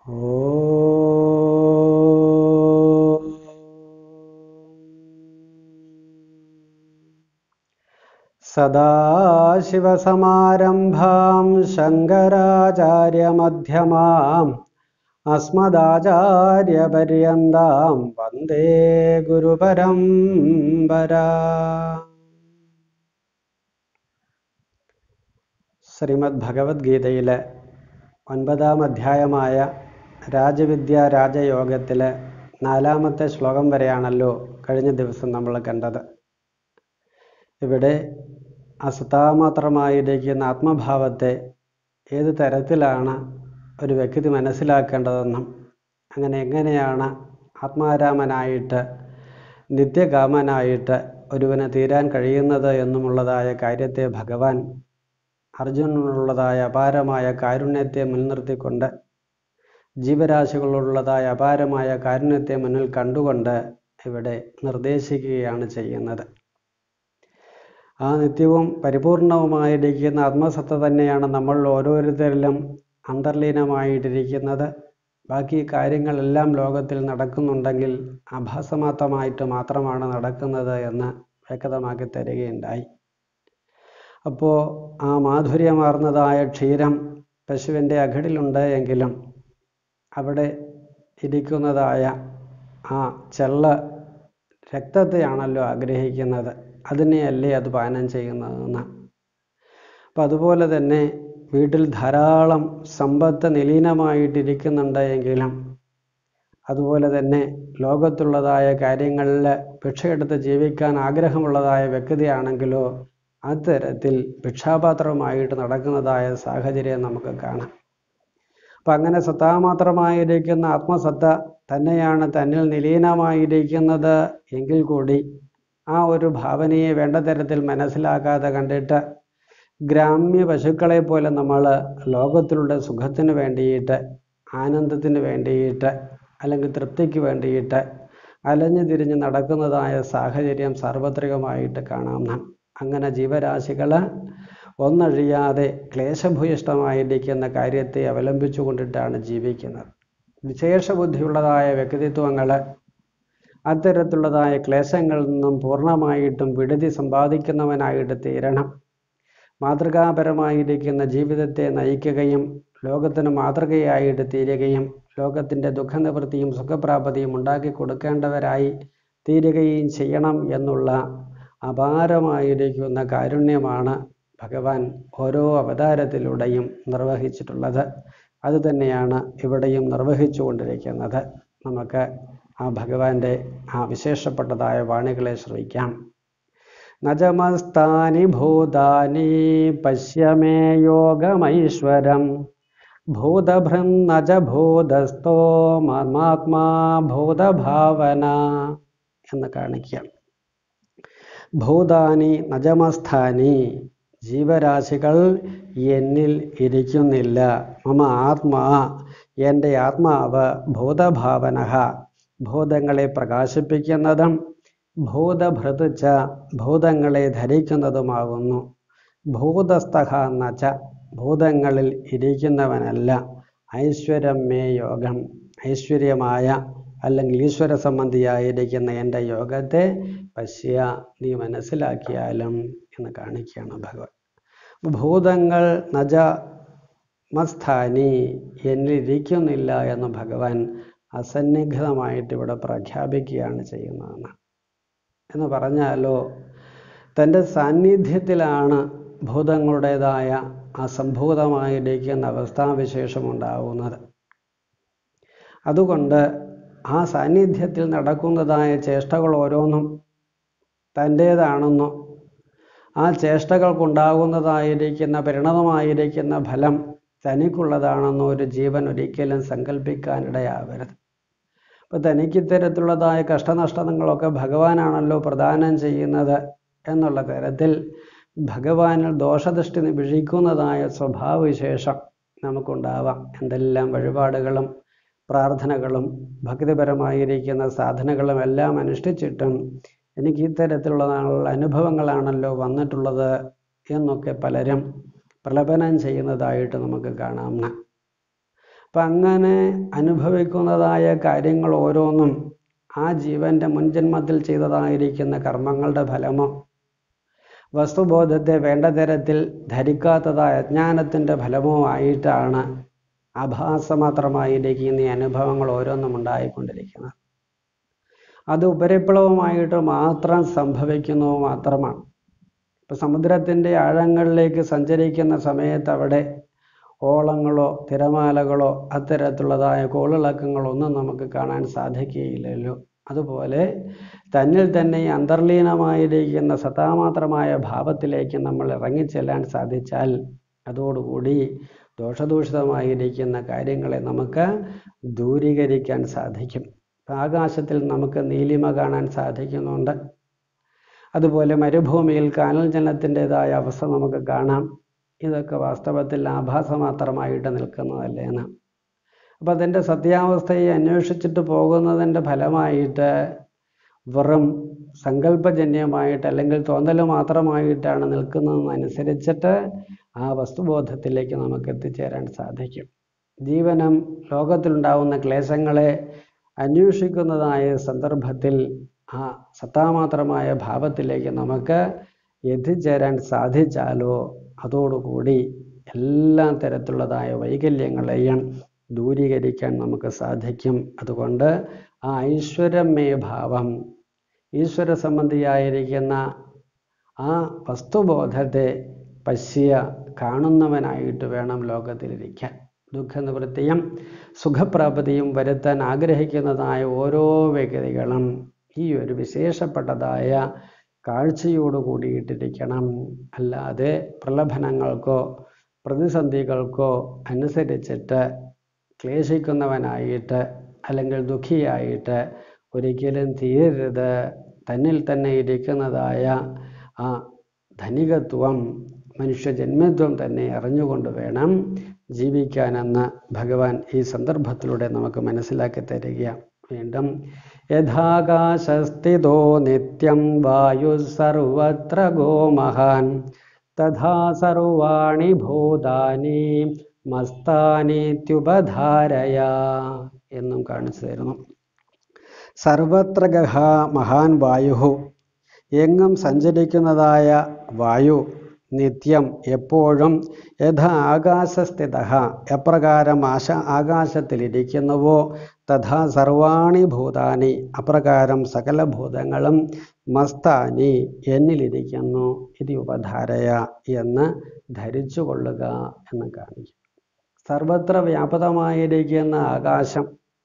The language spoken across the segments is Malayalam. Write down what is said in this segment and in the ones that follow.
സദാശിവസമാരംഭാം ശങ്കരാചാര്യമധ്യമാം അസ്മദാചാര്യപര്യന്താം വന്ദേ ഗുരുപരമ്പര ശ്രീമദ് ഭഗവത്ഗീതയിലെ ഒൻപതാം അധ്യായമായ രാജവിദ്യ രാജയോഗത്തിലെ നാലാമത്തെ ശ്ലോകം വരെയാണല്ലോ കഴിഞ്ഞ ദിവസം നമ്മൾ കണ്ടത് ഇവിടെ അസതാമാത്രമായിരിക്കുന്ന ആത്മഭാവത്തെ ഏത് തരത്തിലാണ് ഒരു വ്യക്തി മനസ്സിലാക്കേണ്ടതെന്നും അങ്ങനെ എങ്ങനെയാണ് ആത്മാരാമനായിട്ട് നിത്യകാമനായിട്ട് ഒരുവന് തീരാൻ കഴിയുന്നത് എന്നുമുള്ളതായ കാര്യത്തെ ഭഗവാൻ അർജുനനുള്ളതായ അപാരമായ കാരുണ്യത്തെ മുൻനിർത്തിക്കൊണ്ട് ജീവരാശികളുള്ളതായ അപാരമായ കാരുണ്യത്തെ മുന്നിൽ കണ്ടുകൊണ്ട് ഇവിടെ നിർദ്ദേശിക്കുകയാണ് ചെയ്യുന്നത് ആ നിത്യവും പരിപൂർണവുമായിരിക്കുന്ന ആത്മസത്ത തന്നെയാണ് നമ്മൾ ഓരോരുത്തരിലും അന്തർലീനമായിട്ടിരിക്കുന്നത് ബാക്കി കാര്യങ്ങളെല്ലാം ലോകത്തിൽ നടക്കുന്നുണ്ടെങ്കിൽ ആഭാസമാത്രമായിട്ട് മാത്രമാണ് നടക്കുന്നത് എന്ന് വ്യക്തമാക്കി തരികയുണ്ടായി അപ്പോൾ ആ മാധുര്യമാർന്നതായ ക്ഷീരം പശുവിൻ്റെ അകടിലുണ്ട് എങ്കിലും അവിടെ ഇരിക്കുന്നതായ ആ ചെള്ള രക്തത്തെയാണല്ലോ ആഗ്രഹിക്കുന്നത് അതിനെയല്ലേ അത് പാനം ചെയ്യുന്നതെന്ന് അപ്പം അതുപോലെ തന്നെ വീട്ടിൽ ധാരാളം സമ്പത്ത് നിലീനമായിട്ടിരിക്കുന്നുണ്ട് എങ്കിലും അതുപോലെ തന്നെ ലോകത്തുള്ളതായ കാര്യങ്ങളിൽ ഭിക്ഷയെടുത്ത് ജീവിക്കാൻ ആഗ്രഹമുള്ളതായ വ്യക്തിയാണെങ്കിലോ അത്തരത്തിൽ ഭിക്ഷാപാത്രമായിട്ട് നടക്കുന്നതായ സാഹചര്യം നമുക്ക് കാണാം അപ്പം അങ്ങനെ സത്താമാത്രമായിരിക്കുന്ന ആത്മസത്ത തന്നെയാണ് തന്നിൽ നിലീനമായിരിക്കുന്നത് എങ്കിൽ കൂടി ആ ഒരു ഭാവനയെ വേണ്ട തരത്തിൽ മനസ്സിലാക്കാതെ കണ്ടിട്ട് ഗ്രാമ്യ പശുക്കളെ പോലെ നമ്മൾ ലോകത്തിലുള്ള സുഖത്തിന് വേണ്ടിയിട്ട് ആനന്ദത്തിന് വേണ്ടിയിട്ട് അല്ലെങ്കിൽ തൃപ്തിക്ക് വേണ്ടിയിട്ട് അലഞ്ഞു തിരിഞ്ഞ് നടക്കുന്നതായ സാഹചര്യം സാർവത്രികമായിട്ട് കാണാം നാം അങ്ങനെ ജീവരാശികൾ ഒന്നഴിയാതെ ക്ലേശഭൂയിഷ്ടമായിരിക്കുന്ന കാര്യത്തെ അവലംബിച്ചു കൊണ്ടിട്ടാണ് ജീവിക്കുന്നത് വിശേഷ ബുദ്ധിയുള്ളതായ വ്യക്തിത്വങ്ങൾ അത്തരത്തിലുള്ളതായ ക്ലേശങ്ങളിൽ നിന്നും പൂർണ്ണമായിട്ടും വിടുതി സമ്പാദിക്കുന്നവനായിട്ട് തീരണം മാതൃകാപരമായിരിക്കുന്ന ജീവിതത്തെ നയിക്കുകയും ലോകത്തിന് മാതൃകയായിട്ട് തീരുകയും ലോകത്തിൻ്റെ ദുഃഖനിവൃത്തിയും സുഖപ്രാപ്തിയും ഉണ്ടാക്കി കൊടുക്കേണ്ടവരായി തീരുകയും ചെയ്യണം എന്നുള്ള അപാരമായിരിക്കുന്ന കാരുണ്യമാണ് ഭഗവാൻ ഓരോ അവതാരത്തിലൂടെയും നിർവഹിച്ചിട്ടുള്ളത് അതുതന്നെയാണ് ഇവിടെയും നിർവഹിച്ചു കൊണ്ടിരിക്കുന്നത് നമുക്ക് ആ ഭഗവാന്റെ ആ വിശേഷപ്പെട്ടതായ വാണികളെ ശ്രവിക്കാം നജമസ്താനി ഭൂതാനി പശ്യമേ യോഗമൈശ്വരം ഭൂതഭൃം നജ ഭൂതസ്ഥോ മമാത്മാ ഭൂതഭാവന എന്ന് കാണിക്കുക ഭൂതാനി നജമസ്ഥാനി ജീവരാശികൾ എന്നിൽ ഇരിക്കുന്നില്ല മമ ആത്മാ എൻ്റെ ആത്മാവ് ഭൂതഭാവന ഭൂതങ്ങളെ പ്രകാശിപ്പിക്കുന്നതും ഭൂതഭൃതിച്ച ഭൂതങ്ങളെ ധരിക്കുന്നതുമാകുന്നു ഭൂതസ്ഥഹ നച്ച ഭൂതങ്ങളിൽ ഇരിക്കുന്നവനല്ല ഐശ്വര്യം മേ യോഗം ഐശ്വര്യമായ അല്ലെങ്കിൽ ഈശ്വര സംബന്ധിയായിരിക്കുന്ന എൻ്റെ യോഗത്തെ പശ്യ നീ മനസ്സിലാക്കിയാലും എന്ന് കാണിക്കുകയാണ് ഭഗവാൻ ഭൂതങ്ങൾ നജ മസ്ഥാനി എന്നിലിരിക്കുന്നില്ല എന്ന് ഭഗവാൻ അസന്നിഗ്ധമായിട്ട് ഇവിടെ പ്രഖ്യാപിക്കുകയാണ് ചെയ്യുന്നതെന്ന് എന്ന് പറഞ്ഞാലോ തൻ്റെ സാന്നിധ്യത്തിലാണ് ഭൂതങ്ങളുടേതായ അസംഭൂതമായിരിക്കുന്ന അവസ്ഥാവിശേഷം ഉണ്ടാവുന്നത് അതുകൊണ്ട് ആ സാന്നിധ്യത്തിൽ നടക്കുന്നതായ ചേഷ്ടകൾ ഓരോന്നും തൻ്റേതാണെന്നോ ആ ചേഷ്ടകൾക്കുണ്ടാകുന്നതായിരിക്കുന്ന പരിണതമായിരിക്കുന്ന ഫലം തനിക്കുള്ളതാണെന്നോ ഒരു ജീവൻ ഒരിക്കലും സങ്കല്പിക്കാനിടയാവരുത് അപ്പോൾ തനിക്ക് ഇത്തരത്തിലുള്ളതായ കഷ്ടനഷ്ടങ്ങളൊക്കെ ഭഗവാനാണല്ലോ പ്രദാനം ചെയ്യുന്നത് എന്നുള്ള തരത്തിൽ ഭഗവാനിൽ ദോഷദൃഷ്ടി വിഴിക്കുന്നതായ സ്വഭാവവിശേഷം നമുക്കുണ്ടാവാം എന്തെല്ലാം വഴിപാടുകളും പ്രാർത്ഥനകളും ഭക്തിപരമായിരിക്കുന്ന സാധനകളും എല്ലാം അനുഷ്ഠിച്ചിട്ടും എനിക്ക് ഇത്തരത്തിലുള്ള അനുഭവങ്ങളാണല്ലോ വന്നിട്ടുള്ളത് എന്നൊക്കെ പലരും പ്രലപനം ചെയ്യുന്നതായിട്ട് നമുക്ക് കാണാം അപ്പം അങ്ങനെ അനുഭവിക്കുന്നതായ കാര്യങ്ങൾ ഓരോന്നും ആ ജീവൻ്റെ മുൻജന്മത്തിൽ ചെയ്തതായിരിക്കുന്ന കർമ്മങ്ങളുടെ ഫലമോ വസ്തുബോധത്തെ വേണ്ട തരത്തിൽ ധരിക്കാത്തതായ അജ്ഞാനത്തിൻ്റെ ഫലമോ ആയിട്ടാണ് ആഭാസമാത്രമായിരിക്കുന്ന ഈ അനുഭവങ്ങൾ ഓരോന്നും ഉണ്ടായിക്കൊണ്ടിരിക്കുന്നത് അത് ഉപരിപ്ലവമായിട്ട് മാത്രം സംഭവിക്കുന്നു മാത്രമാണ് ഇപ്പം സമുദ്രത്തിൻ്റെ ആഴങ്ങളിലേക്ക് സഞ്ചരിക്കുന്ന സമയത്ത് അവിടെ ഓളങ്ങളോ തിരമാലകളോ അത്തരത്തിലുള്ളതായ കോളിളക്കങ്ങളോ ഒന്നും നമുക്ക് കാണാൻ സാധിക്കുകയില്ലല്ലോ അതുപോലെ തന്നിൽ തന്നെ ഈ അന്തർലീനമായിരിക്കുന്ന സത്താമാത്രമായ ഭാവത്തിലേക്ക് നമ്മൾ ഇറങ്ങിച്ചെല്ലാൻ സാധിച്ചാൽ അതോടുകൂടി ദോഷദൂഷിതമായിരിക്കുന്ന കാര്യങ്ങളെ നമുക്ക് ദൂരീകരിക്കാൻ സാധിക്കും ആകാശത്തിൽ നമുക്ക് നീലിമ കാണാൻ സാധിക്കുന്നുണ്ട് അതുപോലെ മരുഭൂമിയിൽ കാനൽ ജലത്തിൻ്റെതായ അവസ്ഥ നമുക്ക് കാണാം ഇതൊക്കെ വാസ്തവത്തിൽ ആഭാസം മാത്രമായിട്ട് നിൽക്കുന്നതല്ലേ എന്ന് അപ്പം അതിൻ്റെ സത്യാവസ്ഥയെ അന്വേഷിച്ചിട്ട് പോകുന്നതിൻ്റെ ഫലമായിട്ട് വെറും സങ്കല്പജന്യമായിട്ട് അല്ലെങ്കിൽ തോന്നൽ മാത്രമായിട്ടാണ് നിൽക്കുന്നതെന്നനുസരിച്ചിട്ട് ആ വസ്തുബോധത്തിലേക്ക് നമുക്ക് എത്തിച്ചേരാൻ സാധിക്കും ജീവനം ലോകത്തിലുണ്ടാവുന്ന ക്ലേശങ്ങളെ അന്വേഷിക്കുന്നതായ സന്ദർഭത്തിൽ ആ സത്താമാത്രമായ ഭാവത്തിലേക്ക് നമുക്ക് എത്തിച്ചേരാൻ സാധിച്ചാലോ അതോടുകൂടി എല്ലാ തരത്തിലുള്ളതായ വൈകല്യങ്ങളെയും ദൂരീകരിക്കാൻ നമുക്ക് സാധിക്കും അതുകൊണ്ട് ആ ഐശ്വരമേ ഭാവം ഈശ്വര സംബന്ധിയായിരിക്കുന്ന ആ വസ്തുബോധത്തെ പശ്യ കാണുന്നവനായിട്ട് വേണം ലോകത്തിലിരിക്കാൻ ദുഃഖനിവൃത്തിയും സുഖപ്രാപ്തിയും വരുത്താൻ ആഗ്രഹിക്കുന്നതായ ഓരോ വ്യക്തികളും ഈ ഒരു വിശേഷപ്പെട്ടതായ കാഴ്ചയോട് കൂടിയിട്ടിരിക്കണം അല്ലാതെ പ്രലോഭനങ്ങൾക്കോ പ്രതിസന്ധികൾക്കോ അനുസരിച്ചിട്ട് ക്ലേശിക്കുന്നവനായിട്ട് അല്ലെങ്കിൽ ദുഃഖിയായിട്ട് ഒരിക്കലും തീരരുത് തന്നിൽ തന്നെ ഇരിക്കുന്നതായ ആ ധനികത്വം മനുഷ്യജന്മത്വം തന്നെ അറിഞ്ഞുകൊണ്ട് വേണം ജീവിക്കാനെന്ന് ഭഗവാൻ ഈ സന്ദർഭത്തിലൂടെ നമുക്ക് മനസ്സിലാക്കി തരിക വീണ്ടും യഥാകാശസ്ഥിതോ നിത്യം വായു സർവത്ര ഗോമഹാൻ തഥാ സർവാണി ഭൂതാനി മസ്താനീത്യുപധാരയ എന്നും കാണിച്ചു തരുന്നു സർവത്ര ഗഹ മഹാൻ വായു എങ്ങും സഞ്ചരിക്കുന്നതായ വായു നിത്യം എപ്പോഴും യഥാ ആകാശസ്ഥിത എപ്രകാരം ആശ ആകാശത്തിലിരിക്കുന്നുവോ തഥാ സർവാണി ഭൂതാനി അപ്രകാരം സകല ഭൂതങ്ങളും മസ്താനി എന്നിലിരിക്കുന്നു ഇത് ഉപധാരയ എന്ന് ധരിച്ചു കൊള്ളുക എന്ന് കാണിക്കും സർവത്ര വ്യാപകമായിരിക്കുന്ന ആകാശം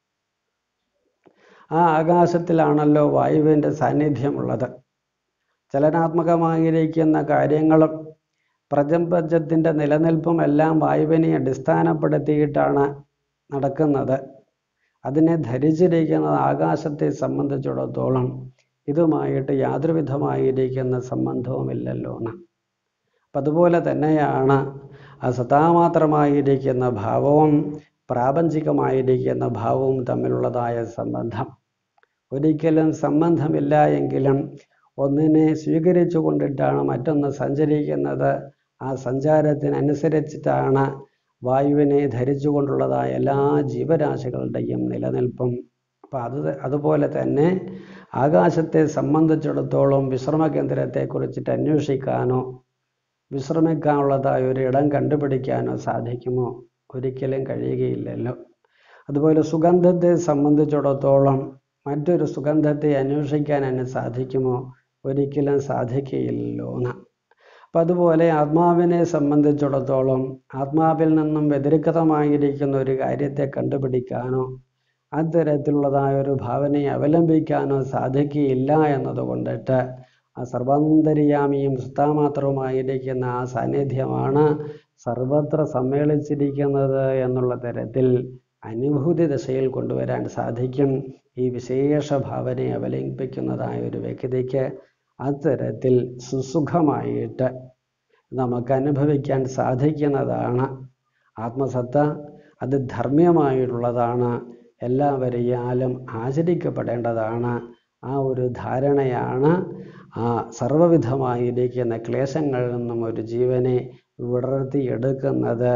ആ ആകാശത്തിലാണല്ലോ വായുവിൻ്റെ സാന്നിധ്യമുള്ളത് ചലനാത്മകമായിരിക്കുന്ന കാര്യങ്ങളും പ്രപഞ്ചത്തിൻ്റെ നിലനിൽപ്പും എല്ലാം വായുവിനെ അടിസ്ഥാനപ്പെടുത്തിയിട്ടാണ് നടക്കുന്നത് അതിനെ ധരിച്ചിരിക്കുന്നത് ആകാശത്തെ സംബന്ധിച്ചിടത്തോളം ഇതുമായിട്ട് യാതൊരു വിധമായിരിക്കുന്ന സംബന്ധവുമില്ലല്ലോ എന്ന് അപ്പം അതുപോലെ തന്നെയാണ് ആ സതാമാത്രമായിരിക്കുന്ന ഭാവവും പ്രാപഞ്ചികമായിരിക്കുന്ന ഭാവവും തമ്മിലുള്ളതായ സംബന്ധം ഒരിക്കലും സംബന്ധമില്ല എങ്കിലും ഒന്നിനെ സ്വീകരിച്ചു കൊണ്ടിട്ടാണ് മറ്റൊന്ന് സഞ്ചരിക്കുന്നത് ആ സഞ്ചാരത്തിനനുസരിച്ചിട്ടാണ് വായുവിനെ ധരിച്ചുകൊണ്ടുള്ളതായ എല്ലാ ജീവരാശികളുടെയും നിലനിൽപ്പും അപ്പം അത് അതുപോലെ തന്നെ ആകാശത്തെ സംബന്ധിച്ചിടത്തോളം വിശ്രമ കേന്ദ്രത്തെക്കുറിച്ചിട്ട് അന്വേഷിക്കാനോ വിശ്രമിക്കാനുള്ളതായ ഒരു ഇടം കണ്ടുപിടിക്കാനോ സാധിക്കുമോ ഒരിക്കലും കഴിയുകയില്ലല്ലോ അതുപോലെ സുഗന്ധത്തെ സംബന്ധിച്ചിടത്തോളം മറ്റൊരു സുഗന്ധത്തെ അന്വേഷിക്കാൻ അതിന് സാധിക്കുമോ ഒരിക്കലും സാധിക്കുകയില്ലല്ലോ എന്ന് അപ്പം അതുപോലെ ആത്മാവിനെ സംബന്ധിച്ചിടത്തോളം ആത്മാവിൽ നിന്നും വ്യതിരിക്തമായിരിക്കുന്ന ഒരു കാര്യത്തെ കണ്ടുപിടിക്കാനോ അത്തരത്തിലുള്ളതായ ഒരു ഭാവനയെ അവലംബിക്കാനോ സാധിക്കുകയില്ല എന്നതുകൊണ്ടിട്ട് ആ സർവാന്തര്യാമിയും സുത്താമാത്രവുമായിരിക്കുന്ന ആ സാന്നിധ്യമാണ് സർവത്ര സമ്മേളിച്ചിരിക്കുന്നത് എന്നുള്ള തരത്തിൽ അനുഭൂതി ദശയിൽ കൊണ്ടുവരാൻ സാധിക്കും ഈ വിശേഷ ഭാവനയെ അവലംബിക്കുന്നതായ ഒരു വ്യക്തിക്ക് അത്തരത്തിൽ സുസുഖമായിട്ട് നമുക്ക് അനുഭവിക്കാൻ സാധിക്കുന്നതാണ് ആത്മസത്ത അത് ധർമ്മ്യമായിട്ടുള്ളതാണ് എല്ലാവരെയാലും ആചരിക്കപ്പെടേണ്ടതാണ് ആ ഒരു ധാരണയാണ് ആ സർവവിധമായിരിക്കുന്ന ക്ലേശങ്ങളിൽ നിന്നും ഒരു ജീവനെ വിടർത്തിയെടുക്കുന്നത്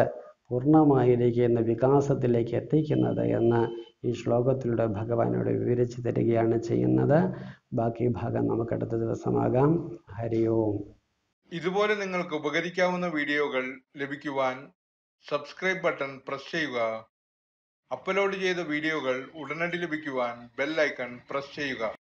പൂർണ്ണമായിരിക്കുന്ന വികാസത്തിലേക്ക് എത്തിക്കുന്നത് എന്ന് ഈ ശ്ലോകത്തിലൂടെ ഭഗവാനോട് വിവരിച്ചു തരികയാണ് ചെയ്യുന്നത് ബാക്കി ഭാഗം നമുക്ക് അടുത്ത ദിവസമാകാം ഹരി ഓം ഇതുപോലെ നിങ്ങൾക്ക് ഉപകരിക്കാവുന്ന വീഡിയോകൾ ലഭിക്കുവാൻ സബ്സ്ക്രൈബ് ബട്ടൺ പ്രസ് ചെയ്യുക അപ്ലോഡ് ചെയ്ത വീഡിയോകൾ ഉടനടി ലഭിക്കുവാൻ ബെൽ ഐക്കൺ പ്രസ് ചെയ്യുക